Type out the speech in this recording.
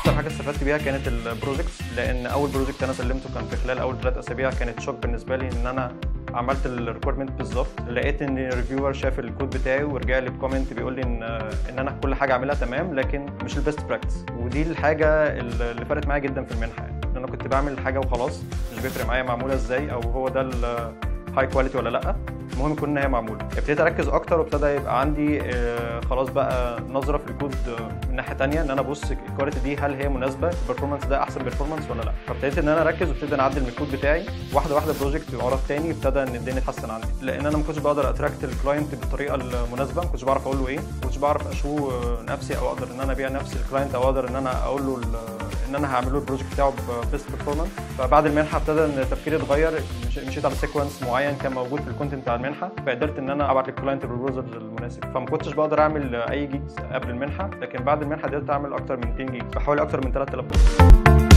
اكتر حاجه استفدت بيها كانت البروجكتس لان اول بروجكت انا سلمته كان في خلال اول ثلاث اسابيع كانت شوك بالنسبه لي ان انا عملت الريكويرمنت بالظبط لقيت ان الريفيور شاف الكود بتاعي ورجع لي بكومنت بيقول لي ان ان انا كل حاجه عاملها تمام لكن مش البيست براكتس ودي الحاجه اللي فرقت معايا جدا في المنحه يعني ان انا كنت بعمل حاجه وخلاص مش بيفرق معايا معموله ازاي او هو ده الهاي كواليتي ولا لا المهم يكون ان هي معموله ابتديت اركز اكتر وابتدى يبقى عندي آه، خلاص بقى نظره في الكود آه، من ناحيه تانية ان انا ابص الكواليتي دي هل هي مناسبه البرفورمانس ده احسن برفورمانس ولا لا فابتديت ان انا اركز وابتدي انا اعدل من الكود بتاعي واحده واحده بروجكت ورا التاني ابتدى ان الدنيا تتحسن عندي لان انا ما كنتش بقدر اتراكت الكلاينت بالطريقه المناسبه ما كنتش بعرف اقول له ايه ما كنتش بعرف اشو آه، نفسي او اقدر ان انا ابيع نفسي الكلاينت او اقدر ان انا اقول له ال- ان انا هعمل له البروجكت بتاعه ببيست برفورمانس فبعد المنحه ابتدى ان تفكيري اتغير مش- مشيت على سيكونس معين كان موجود في الكونتنت بتاع المنحه فقدرت ان انا ابعت للكلاينت البروبوزل المناسب فما كنتش بقدر اعمل اي جيجز قبل المنحه لكن بعد المنحه قدرت اعمل اكتر من 200 جيجز بحوالي اكتر من 3000 دولار